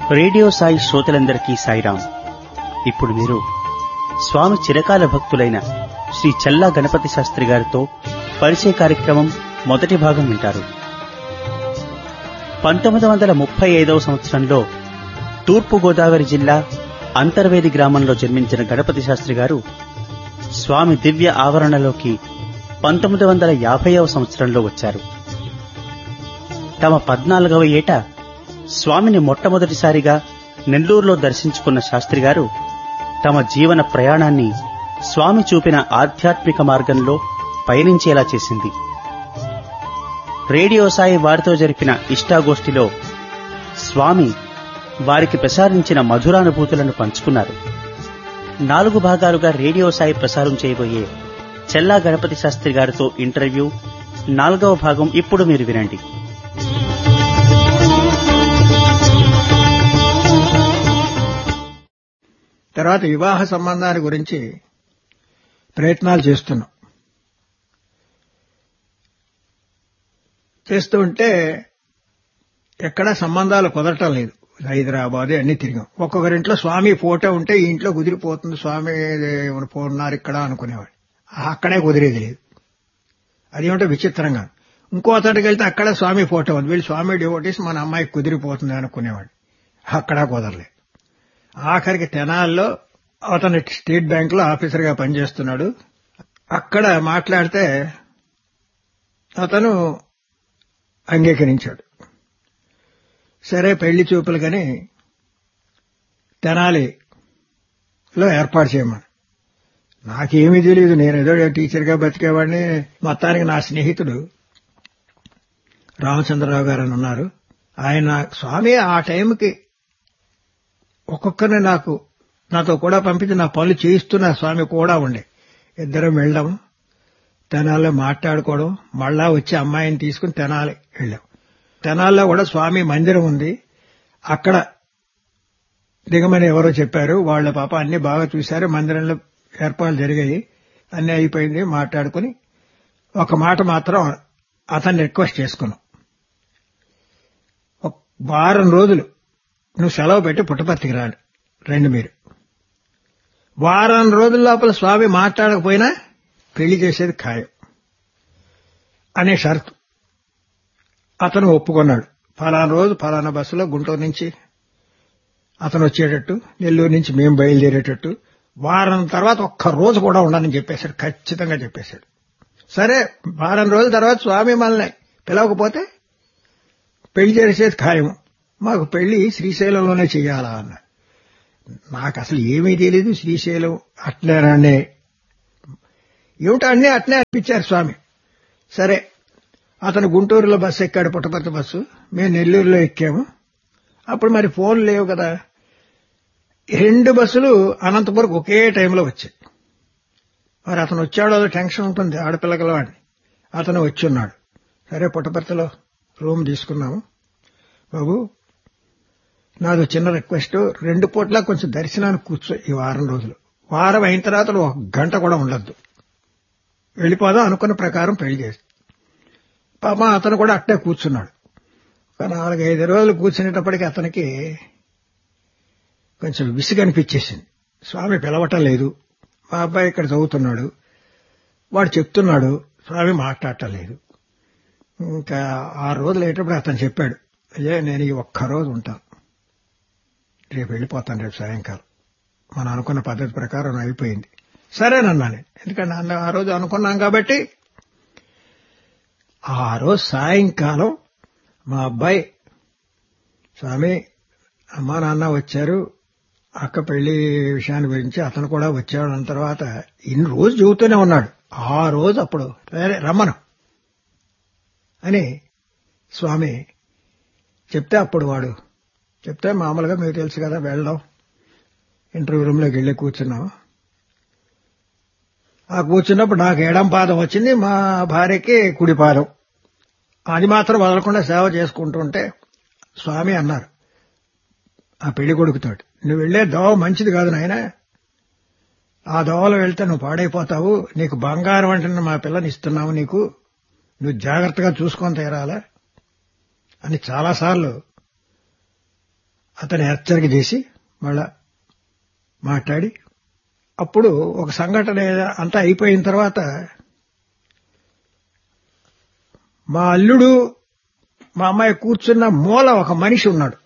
Radio Sai శ్రోతలందరికీ సాయిరాం ఇప్పుడు మీరు స్వామి చిరకాల భక్తులైన శ్రీ చల్లా గణపతి శాస్త్రి గారితో పరిచయ కార్యక్రమం మొదటి భాగం వింటారు పంతొమ్మిది వందల ముప్పై ఐదవ సంవత్సరంలో తూర్పు గోదావరి జిల్లా అంతర్వేది గ్రామంలో జన్మించిన గణపతి శాస్త్రి గారు స్వామి దివ్య ఆవరణలోకి పంతొమ్మిది వందల యాభైవ సంవత్సరంలో వచ్చారు తమ పద్నాలుగవ ఏట స్వామిని మొట్టమొదటిసారిగా నెల్లూరులో దర్శించుకున్న శాస్త్రి గారు తమ జీవన ప్రయాణాన్ని స్వామి చూపిన ఆధ్యాత్మిక మార్గంలో పయనించేలా చేసింది రేడియో సాయి వారితో జరిపిన ఇష్టాగోష్ఠిలో స్వామి వారికి ప్రసారించిన మధురానుభూతులను పంచుకున్నారు నాలుగు భాగాలుగా రేడియో సాయి ప్రసారం చేయబోయే చెల్లా గణపతి శాస్త్రి గారితో ఇంటర్వ్యూ నాలుగవ భాగం ఇప్పుడు మీరు వినండి తర్వాత వివాహ సంబంధాల గురించి ప్రయత్నాలు చేస్తున్నాం చేస్తూ ఉంటే ఎక్కడా సంబంధాలు కుదరటం లేదు హైదరాబాద్ అన్ని తిరిగాం ఒక్కొక్కరింట్లో స్వామి ఫోటో ఉంటే ఈ ఇంట్లో కుదిరిపోతుంది స్వామి ఉన్నారు ఇక్కడ అనుకునేవాడు అక్కడే కుదిరేది లేదు అదేమిటో విచిత్రంగా ఇంకో అతడికి వెళ్తే అక్కడ స్వామి ఫోటో ఉంది వీళ్ళు స్వామి డివోటీస్ మన అమ్మాయికి కుదిరిపోతుంది అనుకునేవాడు అక్కడా కుదరలేదు ఆఖరికి తెనాల్లో అతను స్టేట్ బ్యాంక్ లో ఆఫీసర్ గా పనిచేస్తున్నాడు అక్కడ మాట్లాడితే అతను అంగీకరించాడు సరే పెళ్లి చూపులుగాని తెనాలిలో ఏర్పాటు చేయమని నాకేమీ తెలియదు నేను ఏదో టీచర్గా బతికేవాడిని మొత్తానికి నా స్నేహితుడు రామచంద్రరావు గారు అని ఉన్నారు ఆయన స్వామి ఆ టైంకి ఒక్కొక్కరిని నాకు నాతో కూడా పంపించి నా పనులు చేయిస్తున్న స్వామి కూడా ఉండే ఇద్దరం వెళ్ళడం తెనాల్లో మాట్లాడుకోవడం మళ్ళా వచ్చి అమ్మాయిని తీసుకుని తెనాలి వెళ్ళాం తెనాల్లో కూడా స్వామి మందిరం ఉంది అక్కడ దిగమని ఎవరో చెప్పారు వాళ్ళ పాప అన్ని బాగా చూశారు మందిరంలో ఏర్పాట్లు జరిగాయి అన్ని అయిపోయింది మాట్లాడుకుని ఒక మాట మాత్రం అతన్ని రిక్వెస్ట్ చేసుకున్నాం ఒక వారం రోజులు నువ్వు సెలవు పెట్టి పుట్టపర్తికి రాడు రండి మీరు వారం రోజుల లోపల స్వామి మాట్లాడకపోయినా పెళ్లి చేసేది ఖాయం అనే షరతు అతను ఒప్పుకున్నాడు ఫలానా రోజు ఫలానా బస్సులో గుంటూరు నుంచి అతను వచ్చేటట్టు నెల్లూరు నుంచి మేము బయలుదేరేటట్టు వారం తర్వాత ఒక్క రోజు కూడా ఉండనని చెప్పేశాడు ఖచ్చితంగా చెప్పేశాడు సరే వారం రోజుల తర్వాత స్వామి మనల్ని పిలవకపోతే పెళ్లి చేసేది ఖాయము మాకు పెళ్లి శ్రీశైలంలోనే చెయ్యాలా అన్నాడు నాకు అసలు ఏమీ తెలియదు శ్రీశైలం అట్లేననే ఏమిటో అన్నీ అట్లే అనిపించారు స్వామి సరే అతను గుంటూరులో బస్సు ఎక్కాడు పుట్టపర్తి బస్సు మేము నెల్లూరులో ఎక్కాము అప్పుడు మరి ఫోన్ లేవు కదా రెండు బస్సులు అనంతపురం ఒకే టైంలో వచ్చాయి మరి అతను వచ్చాడో టెన్షన్ ఉంటుంది ఆడపిల్లగల వాడిని అతను వచ్చి ఉన్నాడు సరే పుట్టపర్తిలో రూమ్ తీసుకున్నాము బాబు నాది చిన్న రిక్వెస్ట్ రెండు పూట్ల కొంచెం దర్శనానికి కూర్చో ఈ వారం రోజులు వారం అయిన తర్వాత ఒక గంట కూడా ఉండద్దు వెళ్ళిపోదాం అనుకున్న ప్రకారం పెళ్లి చేసి పాప అతను కూడా అట్టే కూర్చున్నాడు ఒక నాలుగైదు రోజులు కూర్చునేటప్పటికి అతనికి కొంచెం విసుగు అనిపించేసింది స్వామి పిలవటం లేదు మా అబ్బాయి ఇక్కడ చదువుతున్నాడు వాడు చెప్తున్నాడు స్వామి మాట్లాడటం లేదు ఇంకా ఆరు రోజులు అయ్యేటప్పుడు అతను చెప్పాడు అయ్యే నేను ఈ ఒక్క రోజు ఉంటాను రేపు వెళ్ళిపోతాను రేపు సాయంకాలం మనం అనుకున్న పద్ధతి ప్రకారం అయిపోయింది సరేనన్నా నేను ఎందుకంటే ఆ రోజు అనుకున్నాం కాబట్టి ఆ రోజు సాయంకాలం మా అబ్బాయి స్వామి అమ్మా నాన్న వచ్చారు అక్క పెళ్లి విషయాన్ని గురించి అతను కూడా వచ్చాడు అన్న తర్వాత ఇన్ని రోజు చెబుతూనే ఉన్నాడు ఆ రోజు అప్పుడు సరే రమ్మను అని స్వామి చెప్తే అప్పుడు వాడు చెప్తే మామూలుగా మీకు తెలుసు కదా వెళ్దాం ఇంటర్వ్యూ రూమ్లోకి వెళ్ళి కూర్చున్నాం ఆ కూర్చున్నప్పుడు నాకు ఎడం పాదం వచ్చింది మా భార్యకి కుడి పాదం అది మాత్రం వదలకుండా సేవ చేసుకుంటుంటే స్వామి అన్నారు ఆ పెళ్లి కొడుకుతోటి నువ్వు వెళ్లే దోవ మంచిది కాదు నాయన ఆ దోవలో వెళ్తే నువ్వు పాడైపోతావు నీకు బంగారం అంటే మా పిల్లని ఇస్తున్నావు నీకు నువ్వు జాగ్రత్తగా చూసుకొని తీరాలా అని చాలాసార్లు అతని హెచ్చరిక చేసి మళ్ళా మాట్లాడి అప్పుడు ఒక సంఘటన ఏదో అంతా అయిపోయిన తర్వాత మా అల్లుడు మా అమ్మాయి కూర్చున్న మూల ఒక మనిషి ఉన్నాడు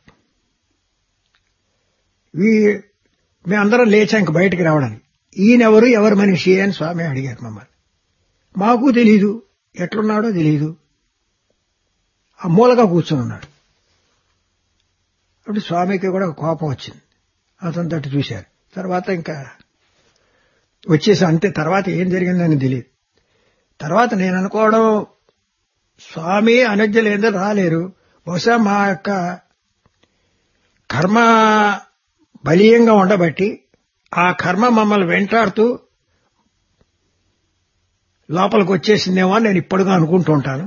వీ మేమందరం లేచాం ఇంక బయటికి రావడానికి ఈయనెవరు ఎవరు మనిషి అని స్వామి అడిగారు మమ్మల్ని మాకు తెలీదు ఎట్లున్నాడో తెలీదు ఆ మూలగా కూర్చుని ఉన్నాడు అప్పుడు స్వామికి కూడా కోపం వచ్చింది అతను తట్టు చూశారు తర్వాత ఇంకా వచ్చేసి అంతే తర్వాత ఏం జరిగిందని తెలియదు తర్వాత నేను అనుకోవడం స్వామి అనజ్ఞ లేదో రాలేరు బహుశా మా యొక్క కర్మ బలీయంగా ఉండబట్టి ఆ కర్మ మమ్మల్ని వెంటాడుతూ లోపలికి వచ్చేసిందేమో అని నేను ఇప్పటిగా అనుకుంటూ ఉంటాను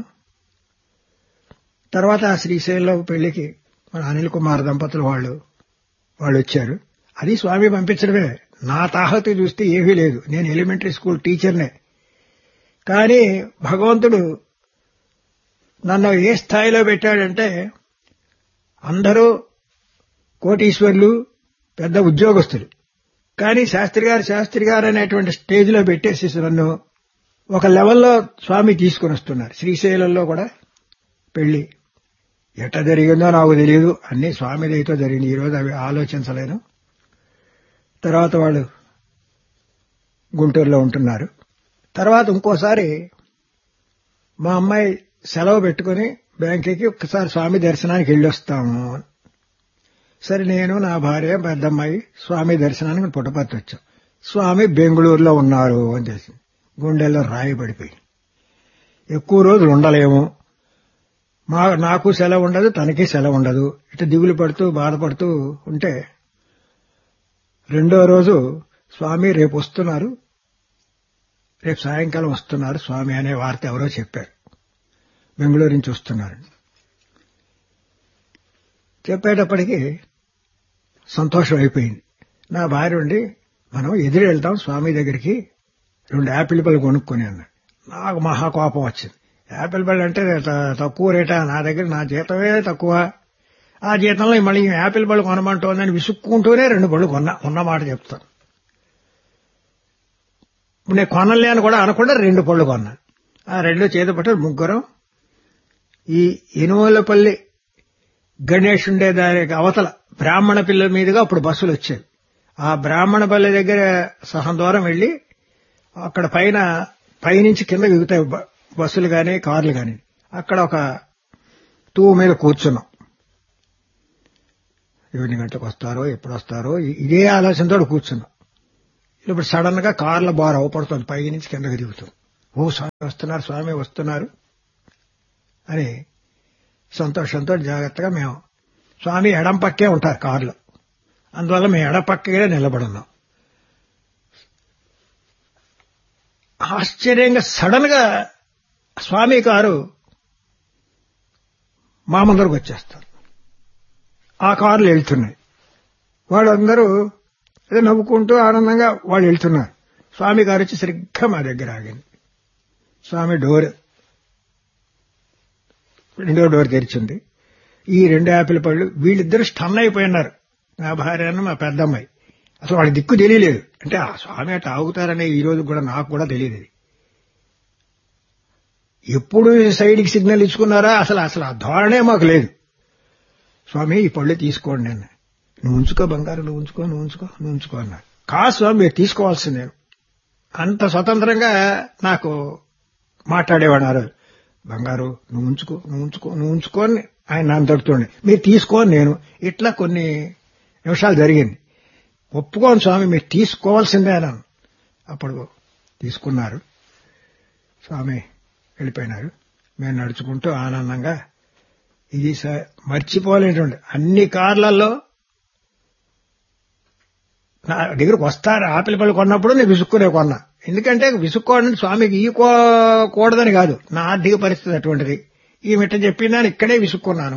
తర్వాత ఆ శ్రీశైలం పెళ్లికి మన అనిల్ కుమార్ దంపతులు వాళ్ళు వాళ్ళు వచ్చారు అది స్వామి పంపించడమే నా తాహతు చూస్తే ఏమీ లేదు నేను ఎలిమెంటరీ స్కూల్ టీచర్నే కానీ భగవంతుడు నన్ను ఏ స్థాయిలో పెట్టాడంటే అందరూ కోటీశ్వర్లు పెద్ద ఉద్యోగస్తులు కానీ శాస్త్రి గారు శాస్త్రి గారు అనేటువంటి స్టేజ్లో పెట్టేసి నన్ను ఒక లెవెల్లో స్వామి తీసుకుని వస్తున్నారు శ్రీశైలంలో కూడా పెళ్లి ఎట్ట జరిగిందో నాకు తెలియదు అన్ని స్వామి దయతో జరిగింది ఈరోజు అవి ఆలోచించలేను తర్వాత వాళ్ళు గుంటూరులో ఉంటున్నారు తర్వాత ఇంకోసారి మా అమ్మాయి సెలవు పెట్టుకుని బ్యాంకుకి ఒక్కసారి స్వామి దర్శనానికి వెళ్ళొస్తాము సరే నేను నా భార్య పెద్దమ్మాయి స్వామి దర్శనానికి పుట్టపర్తి వచ్చాం స్వామి బెంగళూరులో ఉన్నారు అని తెలిసింది గుండెల్లో రాయి పడిపోయి ఎక్కువ రోజులు ఉండలేము మా నాకు సెలవు ఉండదు తనకి సెలవు ఉండదు ఇటు దిగులు పడుతూ బాధపడుతూ ఉంటే రెండో రోజు స్వామి రేపు వస్తున్నారు రేపు సాయంకాలం వస్తున్నారు స్వామి అనే వార్త ఎవరో చెప్పారు బెంగళూరు నుంచి వస్తున్నారు చెప్పేటప్పటికి సంతోషం అయిపోయింది నా భార్య ఉండి మనం ఎదురు వెళ్తాం స్వామి దగ్గరికి రెండు యాపిల్ పళ్ళు కొనుక్కొని అన్నాడు నాకు మహా కోపం వచ్చింది యాపిల్ పళ్ళు అంటే త- తక్కువ రేటా నా దగ్గర నా జీతమే తక్కువ ఆ జీతంలో మళ్ళీ ఈ యాపిల్ పళ్ళు కొనమంటోందని విసుక్కుంటూనే రెండు పళ్ళు కొన్నా ఉన్న మాట చెప్తాను ఇప్పుడు నేను కొనలే అని కూడా అనకుండా రెండు పళ్ళు కొన్నా ఆ రెండు చేత పట్టు ముగ్గురం ఈ ఎనుమలపల్లి గణేష్ ఉండే దానికి అవతల బ్రాహ్మణ పిల్ల మీదుగా అప్పుడు బస్సులు వచ్చాయి ఆ బ్రాహ్మణపల్లి దగ్గర సహం దూరం వెళ్లి అక్కడ పైన పైనుంచి కింద దిగుతాయి బ- బస్సులు గాని కార్లు గాని అక్కడ ఒక తూము మీద కూర్చున్నాం ఎన్ని గంటలకు వస్తారో ఎప్పుడు వస్తారో ఇ- ఇదే ఆలోచనతో కూర్చున్నాం ఇప్పుడు సడన్ గా కార్ల బార్ అవపడుతుంది పై నుంచి కిందకి దిగుతుంది ఓ స్వామి వస్తున్నారు స్వామి వస్తున్నారు అని సంతోషంతో జాగ్రత్తగా మేము స్వామి ఎడం పక్కే ఉంటారు కారులో అందువల్ల మేము ఎడ పక్కగా నిలబడి ఉన్నాం ఆశ్చర్యంగా సడన్ గా స్వామి కారు మా ముందరకు వచ్చేస్తారు ఆ కార్లు వెళ్తున్నాయి వాళ్ళందరూ ఏదో నవ్వుకుంటూ ఆనందంగా వాళ్ళు వెళ్తున్నారు స్వామి గారు వచ్చి సరిగ్గా మా దగ్గర ఆగింది స్వామి డోర్ రెండో డోర్ తెరిచింది ఈ రెండు యాపిల్ పళ్ళు వీళ్ళిద్దరు స్టన్ అయిపోయినారు నా భార్యను మా పెద్దమ్మాయి అసలు వాళ్ళకి దిక్కు తెలియలేదు అంటే ఆ స్వామి అట్లా ఆగుతారనే ఈ రోజు కూడా నాకు కూడా తెలియదు ఇది. ఎప్పుడు సైడ్కి సిగ్నల్ ఇచ్చుకున్నారా అసలు అసలు ఆ ధోరణే మాకు లేదు స్వామి ఈ పళ్ళు తీసుకోండి నేను నువ్వు ఉంచుకో బంగారు నువ్వు ఉంచుకో నువ్వు ఉంచుకో నువ్వు ఉంచుకో అన్నారు కాదు స్వామి మీరు తీసుకోవాల్సింది నేను అంత స్వతంత్రంగా నాకు మాట్లాడేవాడు ఆ రోజు బంగారు నువ్వు ఉంచుకో నువ్వు ఉంచుకో నువ్వు ఉంచుకో అని ఆయన నన్ను తడుతుండే మీరు తీసుకోని నేను ఇట్లా కొన్ని నిమిషాలు జరిగింది ఒప్పుకోను స్వామి మీరు తీసుకోవాల్సిందే అన్నాను అప్పుడు తీసుకున్నారు స్వామి వెళ్ళిపోయినారు మేము నడుచుకుంటూ ఆనందంగా ఇది స- మర్చిపోలేటువంటి అన్ని కార్లలో నా దగ్గరకు వస్తారు ఆపిల్ పళ్ళు కొన్నప్పుడు నేను విసుక్కునే కొన్నా ఎందుకంటే విసుక్కోవడానికి స్వామికి ఈకోకూడదని కాదు నా ఆర్థిక పరిస్థితి అటువంటిది ఈ మిట్ట చెప్పిందని ఇక్కడే విసుక్కున్నాను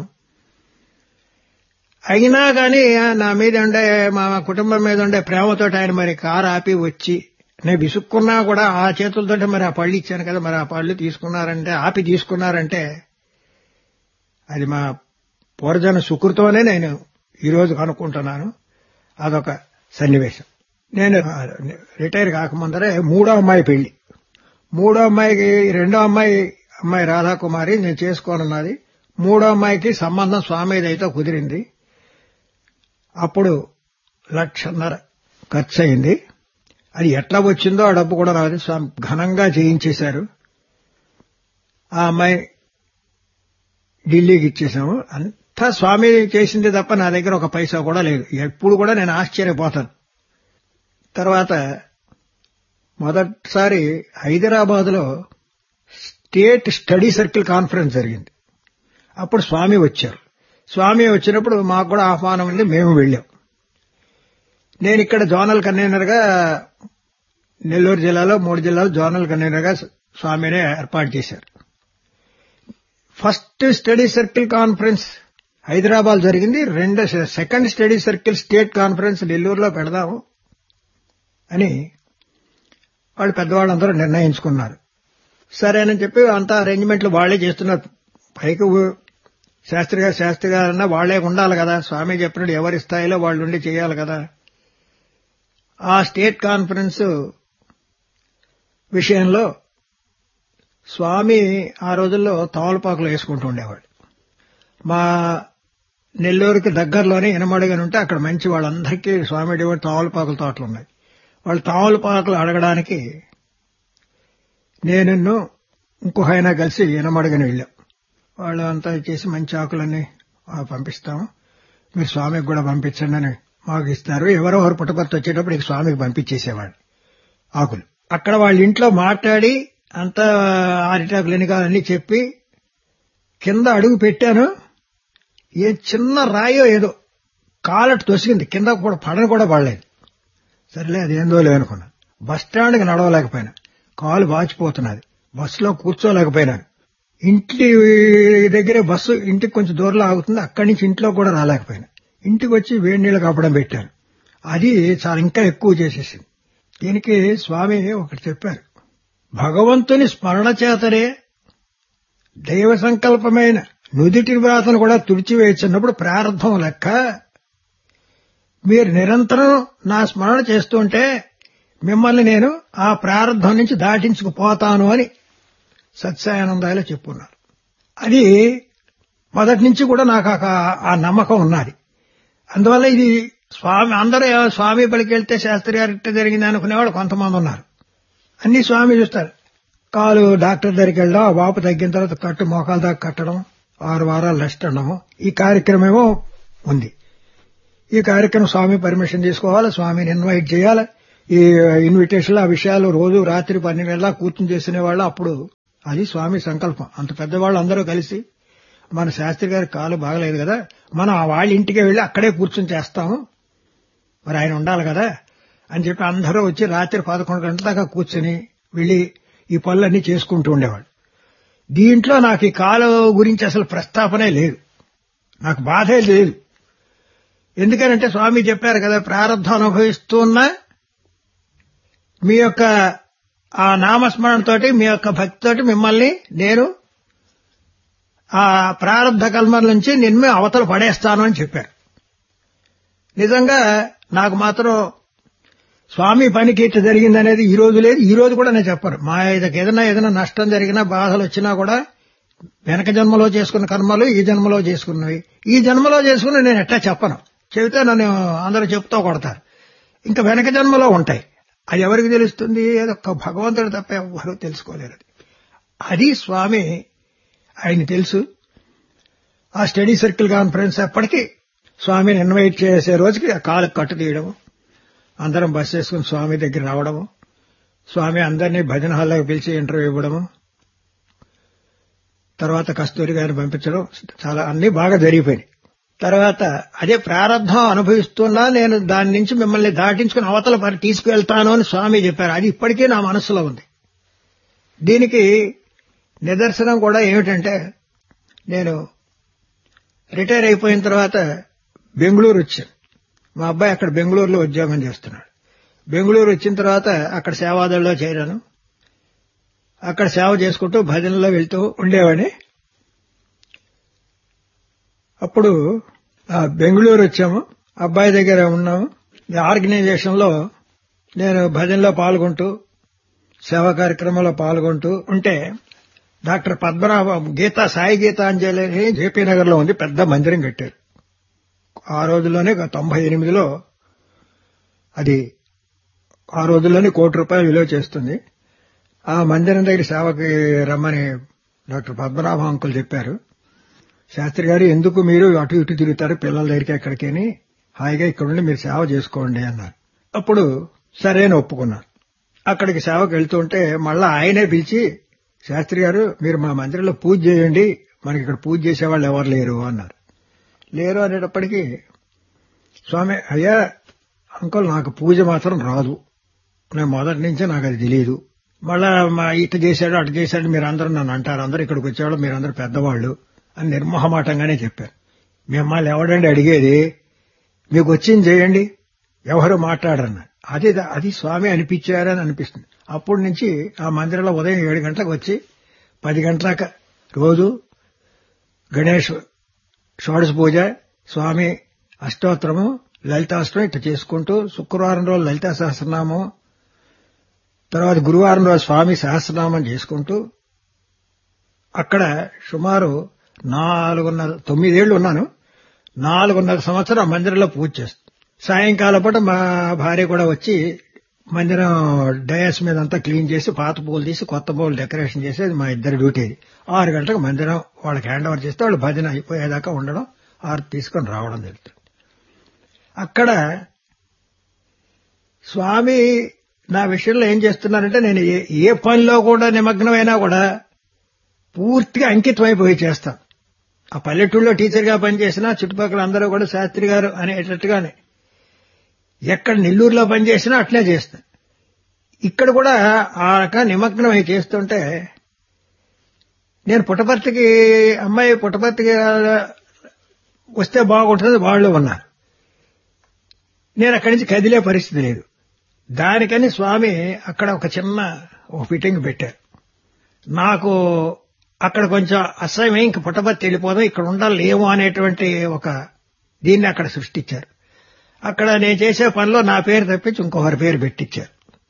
అయినా కానీ నా మీద ఉండే మా కుటుంబం మీద ఉండే ప్రేమతో ఆయన మరి కారు ఆపి వచ్చి నేను విసుక్కున్నా కూడా ఆ చేతులతో మరి ఆ పళ్ళు ఇచ్చాను కదా మరి ఆ పళ్ళు తీసుకున్నారంటే ఆపి తీసుకున్నారంటే అది మా పూర్వజన సుకృతోనే నేను ఈ రోజు కనుక్కుంటున్నాను అదొక సన్నివేశం నేను ఆ, రిటైర్ కాకముందరే మూడో అమ్మాయి పెళ్లి మూడో అమ్మాయికి రెండో అమ్మాయి అమ్మాయి రాధాకుమారి నేను చేసుకోనున్నది మూడో అమ్మాయికి సంబంధం స్వామిది అయితే కుదిరింది అప్పుడు లక్షన్నర ఖర్చు అయింది అది ఎట్లా వచ్చిందో ఆ డబ్బు కూడా రాదు స్వామి ఘనంగా చేయించేశారు ఆ అమ్మాయి ఢిల్లీకి ఇచ్చేసాము అంతా స్వామి చేసింది తప్ప నా దగ్గర ఒక పైసా కూడా లేదు ఎప్పుడు కూడా నేను ఆశ్చర్యపోతాను తర్వాత మొదటిసారి హైదరాబాద్ లో స్టేట్ స్టడీ సర్కిల్ కాన్ఫరెన్స్ జరిగింది అప్పుడు స్వామి వచ్చారు స్వామి వచ్చినప్పుడు మాకు కూడా ఆహ్వానం ఉంది మేము వెళ్ళాం నేను ఇక్కడ జోనల్ కన్వీనర్ గా నెల్లూరు జిల్లాలో మూడు జిల్లాలు జోనల్ కన్వీనర్ గా స్వామినే ఏర్పాటు చేశారు first study circle conference Hyderabad జరిగింది రెండు second study circle state conference నెల్లూరులో పెడదాము అని వాళ్ళు పెద్దవాళ్ళందరూ నిర్ణయించుకున్నారు సరేనని చెప్పి అంతా అరేంజ్మెంట్లు వాళ్లే చేస్తున్నారు పైకి ఊ- శాస్త్రి గారు శాస్త్రి గారు అన్నా వాళ్లే ఉండాలి కదా స్వామి చెప్పినట్టు ఎవరి స్థాయిలో వాళ్ళు ఉండి చేయాలి కదా ఆ స్టేట్ కాన్ఫరెన్స్ విషయంలో స్వామి ఆ రోజుల్లో తమలపాకులు వేసుకుంటూ ఉండేవాడు మా నెల్లూరుకి దగ్గరలోనే ఇనమడుగని ఉంటే అక్కడ మంచి వాళ్ళందరికీ స్వామి డివాడు తమలపాకుల తోటలు ఉన్నాయి వాళ్ళు తమలపాకులు అడగడానికి నేను ఇంకొక ఆయన కలిసి ఇనమడుగని వెళ్ళాం వాళ్ళు అంతా చేసి మంచి ఆకులన్నీ ఆ, పంపిస్తాము మీరు స్వామికి కూడా పంపించండి అని మాకు ఇస్తారు ఎవరో ఒకరు పుట్టపర్తి వచ్చేటప్పుడు ఇక స్వామికి పంపించేసేవాడు ఆకులు అక్కడ వాళ్ళ ఇంట్లో మాట్లాడి అంతా ఆరిటాకులు ఎన్ని కావాలని చెప్పి కింద అడుగు పెట్టాను ఏ చిన్న రాయో ఏదో కాలట్ తొసిగింది కింద కూడా పడని కూడా పడలేదు సరేలే అదేందో లేనుకున్నా బస్ స్టాండ్కి నడవలేకపోయినా కాలు వాచిపోతున్నది బస్సులో కూర్చోలేకపోయినాను ఇంటి దగ్గరే బస్సు ఇంటికి కొంచెం దూరంలో ఆగుతుంది అక్కడి నుంచి ఇంట్లో కూడా రాలేకపోయినా ఇంటికి వచ్చి వేడి నీళ్ళు కాపడం పెట్టాను అది చాలా ఇంకా ఎక్కువ చేసేసింది దీనికి స్వామి ఒకటి చెప్పారు భగవంతుని స్మరణ చేతనే దైవ సంకల్పమైన నుదిటి వ్రాతను కూడా తుడిచివేసినప్పుడు ప్రారంభం లెక్క మీరు నిరంతరం నా స్మరణ చేస్తుంటే మిమ్మల్ని నేను ఆ ప్రారంభం నుంచి దాటించుకుపోతాను అని సత్యానందాయలో చెప్పున్నారు అది మొదటి నుంచి కూడా నాకు ఆ- ఆ నమ్మకం ఉన్నది అందువల్ల ఇది స్వామి అందరూ ఏ- స్వామి పలికి వెళ్తే శాస్త్రి గారు ఇట్ట జరిగింది అనుకునేవాళ్ళు కొంతమంది ఉన్నారు అన్ని స్వామి చూస్తారు కాలు డాక్టర్ దగ్గరికి వెళ్ళడం ఆ వాపు తగ్గిన తర్వాత కట్టు మోకాల దాకా కట్టడం ఆరు వారాలు రెస్ట్ ఉండడం ఈ కార్యక్రమం ఏమో ఉంది ఈ కార్యక్రమం స్వామి పర్మిషన్ తీసుకోవాలి స్వామిని ఇన్వైట్ చేయాలి ఈ ఇన్విటేషన్ ఆ విషయాలు రోజు రాత్రి పన్నెండు గంటల కూర్చుని చేసిన వాళ్ళు అప్పుడు అది స్వామి సంకల్పం అంత పెద్దవాళ్ళు అందరూ కలిసి మన శాస్త్రి గారి కాలు బాగలేదు కదా మనం ఆ వాళ్ళ ఇంటికి వెళ్లి అక్కడే కూర్చుని చేస్తాము మరి ఆయన ఉండాలి కదా అని చెప్పి అందరూ వచ్చి రాత్రి పదకొండు గంటల దాకా కూర్చుని వెళ్లి ఈ పనులన్నీ చేసుకుంటూ ఉండేవాళ్ళు దీంట్లో నాకు ఈ కాలు గురించి అసలు ప్రస్తాపనే లేదు నాకు బాధే లేదు ఎందుకనంటే స్వామి చెప్పారు కదా ప్రారంభం అనుభవిస్తున్న మీ యొక్క ఆ నామస్మరణతోటి మీ యొక్క భక్తితోటి మిమ్మల్ని నేను ఆ ప్రారంభ కల్మల నుంచి నిన్ను అవతల పడేస్తాను అని చెప్పారు నిజంగా నాకు మాత్రం స్వామి పనికి ఇట్లా జరిగిందనేది ఈ రోజు లేదు ఈ రోజు కూడా నేను చెప్పను మా ఇదకి ఏదైనా ఏదైనా నష్టం జరిగినా బాధలు వచ్చినా కూడా వెనక జన్మలో చేసుకున్న కర్మలు ఈ జన్మలో చేసుకున్నవి ఈ జన్మలో చేసుకున్న నేను ఎట్టా చెప్పను చెబితే నన్ను అందరూ చెప్తూ కొడతారు ఇంకా వెనక జన్మలో ఉంటాయి అది ఎవరికి తెలుస్తుంది ఏదో ఒక్క భగవంతుడు తప్ప ఎవరు తెలుసుకోలేరు అది. అది స్వామి ఆయన తెలుసు ఆ స్టడీ సర్కిల్ కాన్ఫరెన్స్ అప్పటికి స్వామిని ఇన్వైట్ చేసే రోజుకి ఆ కాలు కట్టు తీయడము అందరం బస్ చేసుకుని స్వామి దగ్గర రావడము స్వామి అందరినీ భజన హాల్లోకి పిలిచి ఇంటర్వ్యూ ఇవ్వడము తర్వాత కస్తూరి గారిని పంపించడం చాలా అన్ని బాగా జరిగిపోయినాయి తర్వాత అదే ప్రారంభం అనుభవిస్తున్నా నేను దాని నుంచి మిమ్మల్ని దాటించుకుని అవతల పరి తీసుకువెళ్తాను అని స్వామి చెప్పారు అది ఇప్పటికీ నా మనసులో ఉంది దీనికి నిదర్శనం కూడా ఏమిటంటే నేను రిటైర్ అయిపోయిన తర్వాత బెంగళూరు వచ్చాను మా అబ్బాయి అక్కడ బెంగళూరులో ఉద్యోగం చేస్తున్నాడు బెంగళూరు వచ్చిన తర్వాత అక్కడ సేవాదళలో చేరాను అక్కడ సేవ చేసుకుంటూ భజనలో వెళ్తూ ఉండేవాడిని అప్పుడు ఆ, బెంగళూరు వచ్చాము అబ్బాయి దగ్గర ఉన్నాము ఈ ఆర్గనైజేషన్ లో నేను భజనలో పాల్గొంటూ సేవా కార్యక్రమంలో పాల్గొంటూ ఉంటే డాక్టర్ పద్మనాభ గీత సాయి గీతాంజలి అని జేపీ నగర్ లో ఉంది పెద్ద మందిరం కట్టారు ఆ రోజుల్లోనే తొంభై ఎనిమిదిలో అది ఆ రోజుల్లోనే కోటి రూపాయలు విలువ చేస్తుంది ఆ మందిరం దగ్గర సేవకి రమ్మని డాక్టర్ పద్మనాభ అంకుల్ చెప్పారు శాస్త్రి గారు ఎందుకు మీరు అటు ఇటు తిరుగుతారు పిల్లల దగ్గరికి ఎక్కడికని హాయిగా ఇక్కడ ఉండి మీరు సేవ చేసుకోండి అన్నారు అప్పుడు సరే అని ఒప్పుకున్నాను అక్కడికి సేవకు వెళ్తుంటే మళ్ళా ఆయనే పిలిచి శాస్త్రి గారు మీరు మా మందిరంలో పూజ చేయండి మనకి ఇక్కడ పూజ చేసేవాళ్ళు ఎవరు లేరు అన్నారు లేరు అనేటప్పటికీ స్వామి అయ్యా అంకుల్ నాకు పూజ మాత్రం రాదు నేను మొదటి నుంచే నాకు అది తెలియదు మళ్ళా మా ఇటు చేశాడు అటు చేశాడు మీరు అందరూ నన్ను అంటారు అందరూ ఇక్కడికి వచ్చేవాళ్ళు మీరు అందరూ పెద్దవాళ్ళు అని నిర్మోహమాటంగానే చెప్పారు మిమ్మల్ని ఎవడండి అడిగేది మీకు వచ్చింది చేయండి ఎవరు మాట్లాడరన్నారు అది అది స్వామి అనిపించారని అనిపిస్తుంది అప్పటి నుంచి ఆ మందిరంలో ఉదయం ఏడు గంటలకు వచ్చి పది గంటలకు రోజు గణేష్ షోడశ పూజ స్వామి అష్టోత్తరము లలితాష్టం ఇట్లా చేసుకుంటూ శుక్రవారం రోజు లలితా సహస్రనామం తర్వాత గురువారం రోజు స్వామి సహస్రనామం చేసుకుంటూ అక్కడ సుమారు నాలుగున్నర తొమ్మిదేళ్లు ఉన్నాను నాలుగున్నర సంవత్సరం ఆ మందిరంలో పూజ చేస్తాను సాయంకాలం పూట మా భార్య కూడా వచ్చి మందిరం డయాస్ మీద అంతా క్లీన్ చేసి పాత పూలు తీసి కొత్త పూలు డెకరేషన్ చేసి అది మా ఇద్దరి డ్యూటీ అది ఆరు గంటలకు మందిరం వాళ్ళకి హ్యాండ్ ఓవర్ చేస్తే వాళ్ళు భజన అయిపోయేదాకా ఉండడం ఆరు తీసుకొని రావడం జరుగుతుంది అక్కడ స్వామి నా విషయంలో ఏం చేస్తున్నారంటే నేను ఏ- ఏ పనిలో కూడా నిమగ్నమైనా కూడా పూర్తిగా అంకితమైపోయి చేస్తాను ఆ పల్లెటూళ్ళలో టీచర్గా పనిచేసినా చుట్టుపక్కల అందరూ కూడా శాస్త్రి గారు అనేటట్టుగానే ఎక్కడ నెల్లూరులో పనిచేసినా అట్లే చేస్తాను ఇక్కడ కూడా ఆ రక నిమగ్నమై చేస్తుంటే నేను పుట్టపర్తికి అమ్మాయి పుట్టపర్తికి వస్తే బాగుంటుంది వాళ్ళు ఉన్నారు నేను అక్కడి నుంచి కదిలే పరిస్థితి లేదు దానికని స్వామి అక్కడ ఒక చిన్న ఒక ఫిట్టింగ్ పెట్టారు నాకు అక్కడ కొంచెం అసహ్యం ఇంక పుట్టపర్తి వెళ్ళిపోదాం ఇక్కడ ఉండాలేమో అనేటువంటి ఒక దీన్ని అక్కడ సృష్టించారు అక్కడ నేను చేసే పనిలో నా పేరు తప్పించి ఇంకొకరి పేరు పెట్టించారు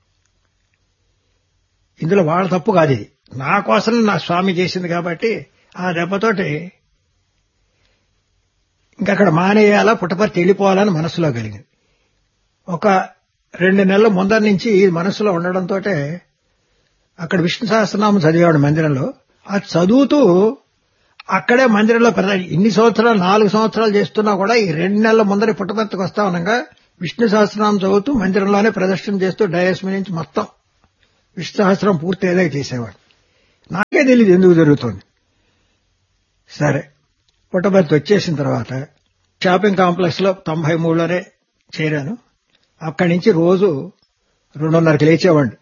ఇందులో వాళ్ళ తప్పు కాదు ఇది నా కోసం నా స్వామి చేసింది కాబట్టి ఆ దెబ్బతోటి ఇంకక్కడ మానేయాలా పుట్టపర్తి వెళ్ళిపోవాలని మనసులో కలిగింది ఒక రెండు నెలల ముందర నుంచి ఈ మనసులో ఉండడంతో అక్కడ విష్ణు సహస్రనామం చదివాడు మందిరంలో అది చదువుతూ అక్కడే మందిరంలో ప్రధాన ఇన్ని సంవత్సరాలు నాలుగు సంవత్సరాలు చేస్తున్నా కూడా ఈ రెండు నెలల ముందర పుట్టపర్తికి వస్తా ఉండగా విష్ణు సహస్రనామం చదువుతూ మందిరంలోనే ప్రదర్శన చేస్తూ డయాస్ మీద నుంచి మొత్తం విష్ణు సహస్రం పూర్తి ఏదో చేసేవాడు నాకే తెలియదు ఎందుకు జరుగుతుంది సరే పుట్టపర్తి వచ్చేసిన తర్వాత షాపింగ్ కాంప్లెక్స్ లో తొంభై మూడులోనే చేరాను అక్కడి నుంచి రోజు రెండున్నరకు లేచేవాడిని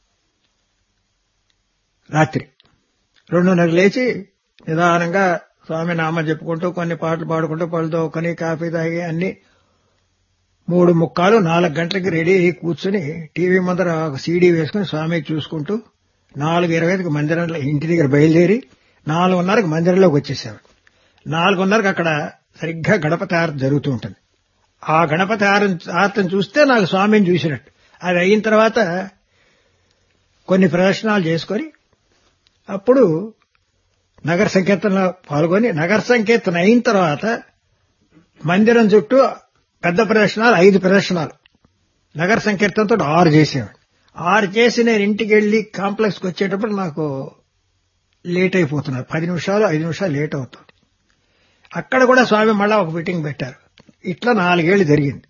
రాత్రి రెండున్నర లేచి నిదానంగా స్వామి నామ చెప్పుకుంటూ కొన్ని పాటలు పాడుకుంటూ పళ్ళు తోకొని కాఫీ తాగి అన్ని మూడు ముక్కాలు నాలుగు గంటలకి రెడీ అయ్యి కూర్చుని టీవీ ముందర ఒక సీడీ వేసుకుని స్వామి చూసుకుంటూ నాలుగు ఇరవైకి మందిరంలో ఇంటి దగ్గర బయలుదేరి నాలుగున్నరకు మందిరంలోకి వచ్చేసాడు నాలుగున్నరకు అక్కడ సరిగ్గా గణపతి ఆరతి జరుగుతూ ఉంటుంది ఆ గణపతి ఆరతి ఆరతిని చూస్తే నాకు స్వామిని చూసినట్టు అది అయిన తర్వాత కొన్ని ప్రదర్శనలు చేసుకొని అప్పుడు నగర సంకీర్తనలో పాల్గొని నగర సంకీర్తన అయిన తర్వాత మందిరం చుట్టూ పెద్ద ప్రదర్శనలు ఐదు ప్రదర్శనలు నగర సంకీర్తనతో ఆరు చేసేవాడు ఆరు చేసి నేను ఇంటికి వెళ్లి కాంప్లెక్స్కి వచ్చేటప్పుడు నాకు లేట్ అయిపోతున్నారు పది నిమిషాలు ఐదు నిమిషాలు లేట్ అవుతుంది అక్కడ కూడా స్వామి మళ్ళా ఒక మీటింగ్ పెట్టారు ఇట్లా నాలుగేళ్లు జరిగింది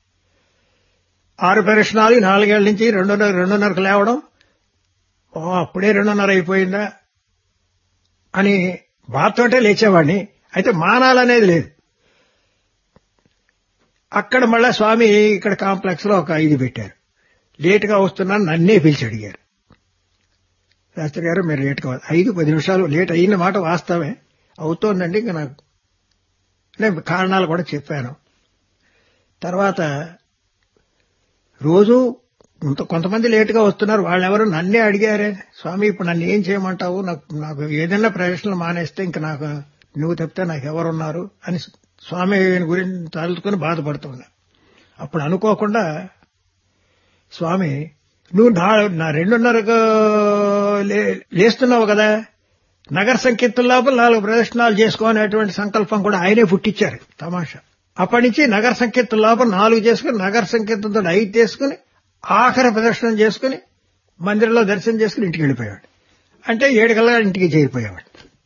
ఆరు ప్రదర్శనలు నాలుగేళ్ల నుంచి రెండున్నర రెండున్నరకు లేవడం ఓ అప్పుడే రెండున్నర అయిపోయిందా అని బాధతోటే లేచేవాడిని అయితే మానాలనేది లేదు అక్కడ మళ్ళా స్వామి ఇక్కడ కాంప్లెక్స్ లో ఒక ఐదు పెట్టారు లేటుగా వస్తున్నాను నన్నే పిలిచి అడిగారు శాస్త్రి గారు మీరు లేట్గా ఐదు పది నిమిషాలు లేట్ అయిన మాట వాస్తవమే అవుతోందండి ఇంకా నాకు నేను కారణాలు కూడా చెప్పాను తర్వాత రోజు కొంత కొంతమంది లేటుగా వస్తున్నారు వాళ్ళెవరు నన్నే అడిగారే స్వామి ఇప్పుడు నన్ను ఏం చేయమంటావు నాకు నాకు ఏదైనా ప్రదర్శనలు మానేస్తే ఇంక నాకు నువ్వు తప్పితే నాకు ఎవరున్నారు అని స్వామి గురించి తలుచుకుని బాధపడుతున్నా అప్పుడు అనుకోకుండా స్వామి నువ్వు నా నా రెండున్నరకు లే- లేస్తున్నావు కదా నగర సంకీర్తన లోపల నాలుగు ప్రదర్శనాలు చేసుకోనేటువంటి సంకల్పం కూడా ఆయనే పుట్టించారు తమాషా అప్పటి నుంచి నగర సంకీర్తన లోపల నాలుగు చేసుకుని నగర సంకీర్తనతో ఐదు చేసుకుని ఆఖరి ప్రదర్శనం చేసుకుని మందిరంలో దర్శనం చేసుకుని ఇంటికి వెళ్ళిపోయాడు అంటే ఏడు కల్లా ఇంటికి చేరిపోయేవాడు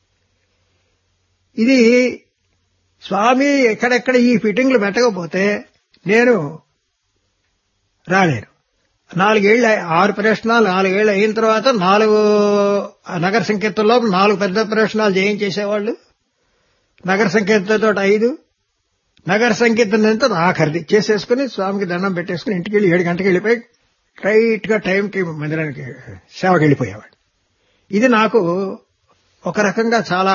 ఇది స్వామి ఎక్కడెక్కడ ఈ ఫిట్టింగ్లు పెట్టకపోతే నేను రాలేను నాలుగేళ్లు ఆరు ప్రదర్శనాలు నాలుగేళ్లు అయిన తర్వాత నాలుగు ఆ నగర సంకీర్తనలో నాలుగు పెద్ద ప్రదర్శనాలు చేయించేసేవాళ్ళు నగర సంకీర్తనతో ఐదు నగర సంకీర్తనంతో ఆఖరిది చేసేసుకుని స్వామికి దండం పెట్టేసుకుని ఇంటికి వెళ్ళి ఏడు గంటకి వెళ్ళిపోయి రైట్ గా టైంకి మందిరానికి సేవకి వెళ్ళిపోయేవాడు ఇది నాకు ఒక రకంగా చాలా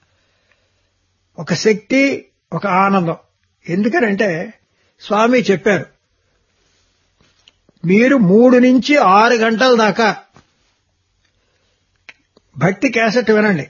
ఒక శక్తి ఒక ఆనందం ఎందుకనంటే స్వామి చెప్పారు మీరు మూడు నుంచి ఆరు గంటల దాకా భక్తి క్యాసెట్ వినండి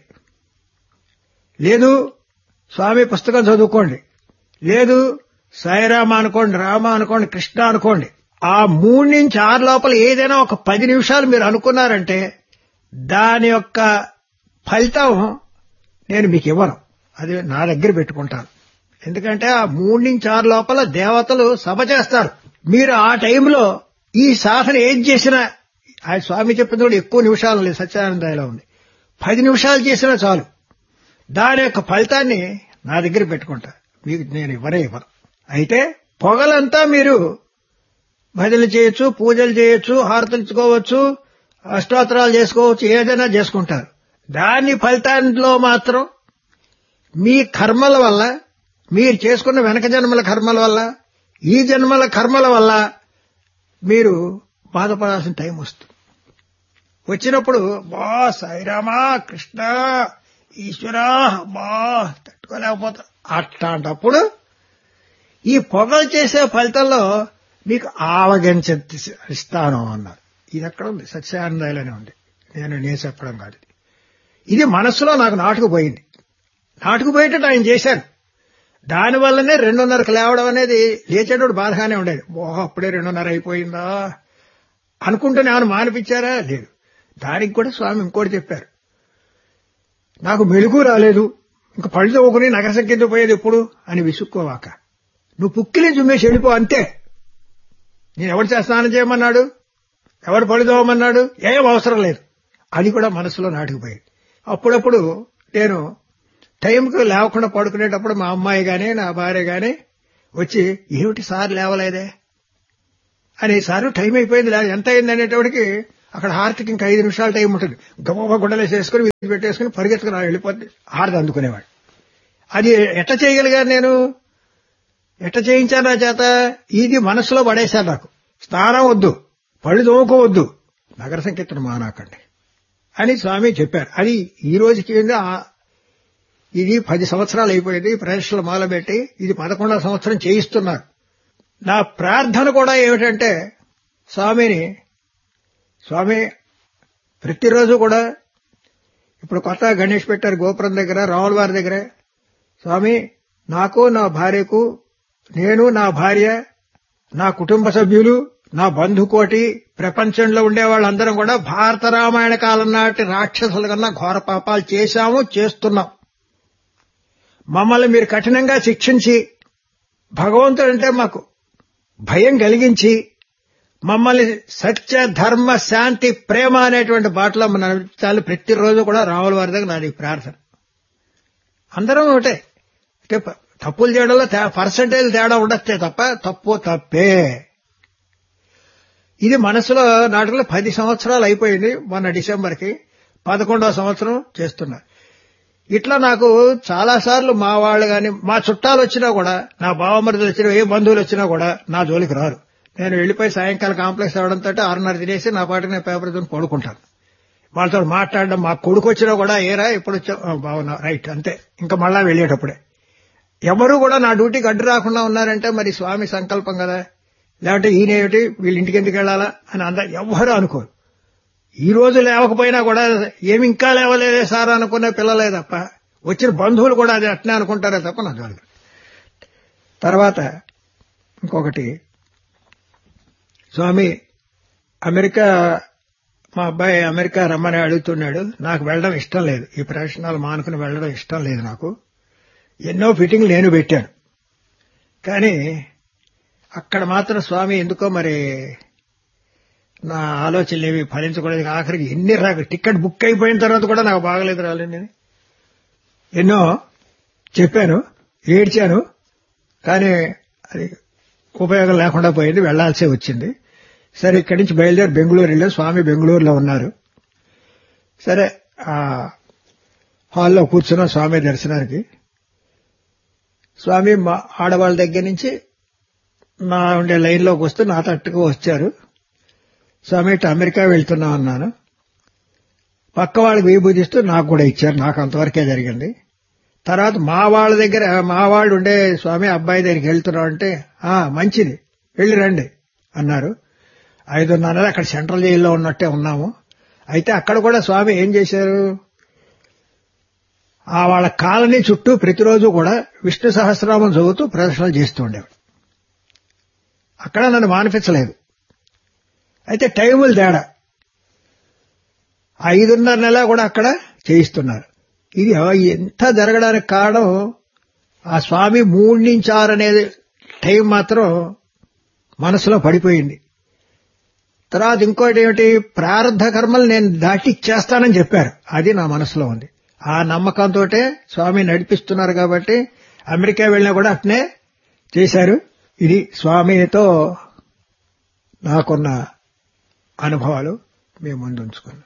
లేదు స్వామి పుస్తకం చదువుకోండి లేదు సాయిరామ అనుకోండి రామ అనుకోండి కృష్ణ అనుకోండి ఆ మూడు నుంచి ఆరు లోపల ఏదైనా ఒక పది నిమిషాలు మీరు అనుకున్నారంటే దాని యొక్క ఫలితం నేను మీకు ఇవ్వను అది నా దగ్గర పెట్టుకుంటాను ఎందుకంటే ఆ మూడు నుంచి ఆరు లోపల దేవతలు సభ చేస్తారు మీరు ఆ టైంలో ఈ సాధన ఏం చేసినా ఆ స్వామి చెప్పింది కూడా ఎక్కువ నిమిషాలు లేదు సత్యానందాయలో ఉంది పది నిమిషాలు చేసినా చాలు దాని యొక్క ఫలితాన్ని నా దగ్గర పెట్టుకుంటా మీకు నేను ఇవ్వనే ఇవ్వను అయితే పొగలంతా మీరు భజనలు చేయొచ్చు పూజలు చేయొచ్చు హారతలుచుకోవచ్చు అష్టోత్తరాలు చేసుకోవచ్చు ఏదైనా చేసుకుంటారు దాని ఫలితాల్లో మాత్రం మీ కర్మల వల్ల మీరు చేసుకున్న వెనక జన్మల కర్మల వల్ల ఈ జన్మల కర్మల వల్ల మీరు బాధపడాల్సిన టైం వస్తుంది వచ్చినప్పుడు బా సాయిరామా కృష్ణ ఈశ్వరా బా తట్టుకోలేకపోతా అట్లాంటప్పుడు ఈ పొగలు చేసే ఫలితంలో మీకు ఆవగించ ఇస్తాను అన్నారు ఇది ఎక్కడ ఉంది సత్యానందాయలోనే ఉంది నేను నేను చెప్పడం కాదు ఇది. ఇది మనస్సులో నాకు నాటుకుపోయింది నాటుకుపోయేటట్టు ఆయన చేశారు దానివల్లనే రెండున్నరకు లేవడం అనేది లేచేటప్పుడు బాధగానే ఉండేది ఓహో అప్పుడే రెండున్నర అయిపోయిందా అనుకుంటూనే ఏమైనా మానిపించారా లేదు దానికి కూడా స్వామి ఇంకోటి చెప్పారు నాకు మెలుగు రాలేదు ఇంక పళ్ళు తవ్వుకుని నగర సంఖ్యతో పోయేది ఎప్పుడు అని విసుక్కోవాక నువ్వు పుక్కిలి చుమ్మేసి వెళ్ళిపో అంతే నేను ఎవరు చేత స్నానం చేయమన్నాడు ఎవరు పళ్ళు తవ్వమన్నాడు ఏం అవసరం లేదు అది కూడా మనసులో నాటుకుపోయింది అప్పుడప్పుడు నేను టైంకి లేవకుండా పడుకునేటప్పుడు మా అమ్మాయి గాని నా భార్య గాని వచ్చి ఏమిటి సార్ లేవలేదే అని సారు టైం అయిపోయింది లే- ఎంత అయింది అనేటప్పటికి అక్కడ హారతికి ఇంకా ఐదు నిమిషాలు టైం ఉంటుంది గబగబా గుడ్డలేసేసుకుని విధి పెట్టేసుకుని పరిగెత్తుకుని రా వెళ్ళిపోద్ది హారతి అందుకునేవాడు అది ఎట్ట చేయగలిగాను నేను ఎట్ట చేయించాను నా చేత ఇది మనసులో పడేశాను నాకు స్నానం వద్దు పళ్ళు తోముకోవద్దు నగర సంకీర్తన మానాకండి అని స్వామి చెప్పారు అది ఈ రోజుకి ఆ- ఇది పది సంవత్సరాలు అయిపోయింది ప్రదర్శనలు మొదలుపెట్టి ఇది పదకొండవ సంవత్సరం చేయిస్తున్నారు నా ప్రార్థన కూడా ఏమిటంటే స్వామిని స్వామి ప్రతిరోజు కూడా ఇప్పుడు కొత్త గణేష్ పెట్టారు గోపురం దగ్గర రావుల వారి దగ్గర స్వామి నాకు నా భార్యకు నేను నా భార్య నా కుటుంబ సభ్యులు నా బంధుకోటి ప్రపంచంలో ఉండే వాళ్ళందరం కూడా భారత రామాయణ కాలం నాటి రాక్షసుల కన్నా ఘోర పాపాలు చేశాము చేస్తున్నాం మమ్మల్ని మీరు కఠినంగా శిక్షించి భగవంతుడు అంటే మాకు భయం కలిగించి మమ్మల్ని సత్య ధర్మ శాంతి ప్రేమ అనేటువంటి బాటలో మన నడిపించాలి ప్రతిరోజు కూడా రాముల వారి దగ్గర నాది ప్రార్థన అందరం ఒకటే అంటే ప- తప్పులు చేయడంలో పర్సంటేజ్ తేడా ఉండొచ్చే తప్ప తప్పు తప్పే ఇది మనసులో నాటులో పది సంవత్సరాలు అయిపోయింది మొన్న డిసెంబర్కి పదకొండవ సంవత్సరం చేస్తున్నా ఇట్లా నాకు చాలా సార్లు మా వాళ్ళు గాని మా చుట్టాలు వచ్చినా కూడా నా బావమరుదులు వచ్చినా ఏ బంధువులు వచ్చినా కూడా నా జోలికి రారు నేను వెళ్లిపోయి సాయంకాలం కాంప్లెక్స్ అవడంతో ఆరున్నర తినేసి నా పాటికి నేను పేపర్ తీసుకుని పడుకుంటాను వాళ్ళతో మాట్లాడడం మా కొడుకు వచ్చినా కూడా ఏరా ఎప్పుడు వచ్చావు "ఆ, బాగున్నా రైట్ అంతే ఇంకా మళ్ళా వెళ్ళేటప్పుడే ఎవరు కూడా నా డ్యూటీకి అడ్డు రాకుండా ఉన్నారంటే మరి స్వామి సంకల్పం కదా లేదంటే ఈయన ఏమిటి వీళ్ళ ఇంటికి ఎందుకు వెళ్ళాలా అని అందరు ఎవ్వరూ అనుకోరు ఈ రోజు లేవకపోయినా కూడా ఏమి ఇంకా లేవలేదే సార్ అనుకునే పిల్లలే తప్ప వచ్చిన బంధువులు కూడా అది అట్నే అనుకుంటారే తప్ప నా జోలికి తర్వాత ఇంకొకటి స్వామి అమెరికా మా అబ్బాయి అమెరికా రమ్మని అడుగుతున్నాడు నాకు వెళ్ళడం ఇష్టం లేదు ఈ ప్రదర్శనలు మానుకుని వెళ్ళడం ఇష్టం లేదు నాకు ఎన్నో ఫిట్టింగ్లు నేను పెట్టాను కానీ అక్కడ మాత్రం స్వామి ఎందుకో మరి నా ఆలోచనలు ఏవి ఫలించకూడదు ఆఖరికి ఎన్ని రాక టికెట్ బుక్ అయిపోయిన తర్వాత కూడా నాకు బాగలేదు రాలేదు నేను ఎన్నో చెప్పాను ఏడ్చాను కానీ అది ఉపయోగం లేకుండా పోయింది వెళ్లాల్సే వచ్చింది సరే ఇక్కడి నుంచి బయలుదేరి బెంగళూరు వెళ్ళాం స్వామి బెంగళూరులో ఉన్నారు సరే ఆ హాల్లో కూర్చున్నాం స్వామి దర్శనానికి స్వామి మా ఆడవాళ్ళ దగ్గర నుంచి నా ఉండే లైన్లోకి వస్తూ నా తట్టుకు వచ్చారు స్వామి ఇటు అమెరికా వెళ్తున్నాం అన్నాను పక్క వాళ్ళకి విభూతిస్తూ నాకు కూడా ఇచ్చారు నాకు అంతవరకే జరిగింది తర్వాత మా వాళ్ళ దగ్గర మా వాళ్ళు ఉండే స్వామి అబ్బాయి దగ్గరికి వెళ్తున్నాం అంటే ఆ మంచిది వెళ్ళి రండి అన్నారు ఐదున్నర నెలలు అక్కడ సెంట్రల్ జైల్లో ఉన్నట్టే ఉన్నాము అయితే అక్కడ కూడా స్వామి ఏం చేశారు ఆ వాళ్ళ కాలనీ చుట్టూ ప్రతిరోజు కూడా విష్ణు సహస్రనామం చదువుతూ ప్రదర్శనలు చేస్తూ ఉండేవాడు అక్కడ నన్ను మానిపించలేదు అయితే టైములు తేడా ఐదున్నర నెల కూడా అక్కడ చేయిస్తున్నారు ఇది ఎంత జరగడానికి కారణం ఆ స్వామి మూడు నుంచి ఆరు అనేది టైం మాత్రం మనసులో పడిపోయింది తర్వాత ఇంకోటి ఏమిటి ప్రారంధ కర్మలు నేను దాటి చేస్తానని చెప్పారు అది నా మనసులో ఉంది ఆ నమ్మకంతో స్వామి నడిపిస్తున్నారు కాబట్టి అమెరికా వెళ్ళినా కూడా అట్నే చేశారు ఇది స్వామితో నాకున్న అనుభవాలు మేము ముందు ఉంచుకున్నాం